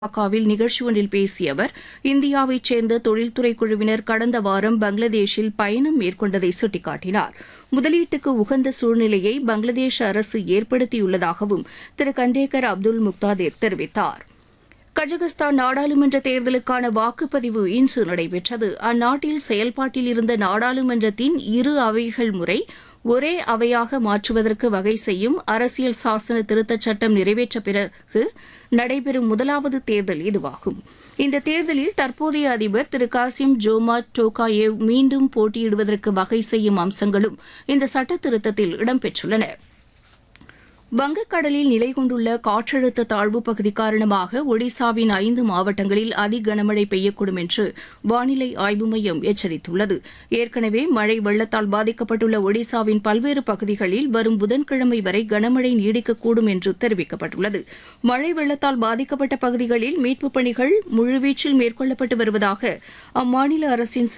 டாக்காவில் நிகழ்ச்சி ஒன்றில் பேசிய அவர் இந்தியாவைச் சேர்ந்த தொழில்துறை குழுவினர் கடந்த வாரம் பங்களாதேஷில் பயணம் மேற்கொண்டதை சுட்டிக்காட்டினார் முதலீட்டுக்கு உகந்த சூழ்நிலையை பங்களாதேஷ் அரசு ஏற்படுத்தியுள்ளதாகவும் திரு கண்டேகர் அப்துல் முக்தாதிர் தெரிவித்தார் கஜகஸ்தான் நாடாளுமன்ற தேர்தலுக்கான வாக்குப்பதிவு இன்று நடைபெற்றது அந்நாட்டில் செயல்பாட்டில் இருந்த நாடாளுமன்றத்தின் இரு அவைகள் முறை ஒரே அவையாக மாற்றுவதற்கு வகை செய்யும் அரசியல் சாசன திருத்தச் சட்டம் நிறைவேற்ற பிறகு நடைபெறும் முதலாவது தேர்தல் இதுவாகும் இந்த தேர்தலில் தற்போதைய அதிபர் திரு காசிம் ஜோமாட் டோகாயேவ் மீண்டும் போட்டியிடுவதற்கு வகை செய்யும் அம்சங்களும் இந்த சட்ட திருத்தத்தில் இடம்பெற்றுள்ளன வங்கக்கடலில் நிலை கொண்டுள்ள காற்றழுத்த தாழ்வு பகுதி காரணமாக ஒடிசாவின் ஐந்து மாவட்டங்களில் அதி கனமழை பெய்யக்கூடும் என்று வானிலை ஆய்வு மையம் எச்சரித்துள்ளது ஏற்கனவே மழை வெள்ளத்தால் பாதிக்கப்பட்டுள்ள ஒடிசாவின் பல்வேறு பகுதிகளில் வரும் புதன்கிழமை வரை கனமழை நீடிக்கக்கூடும் என்று தெரிவிக்கப்பட்டுள்ளது மழை வெள்ளத்தால் பாதிக்கப்பட்ட பகுதிகளில் மீட்புப் பணிகள் முழுவீச்சில் மேற்கொள்ளப்பட்டு வருவதாக அம்மாநில அரசின்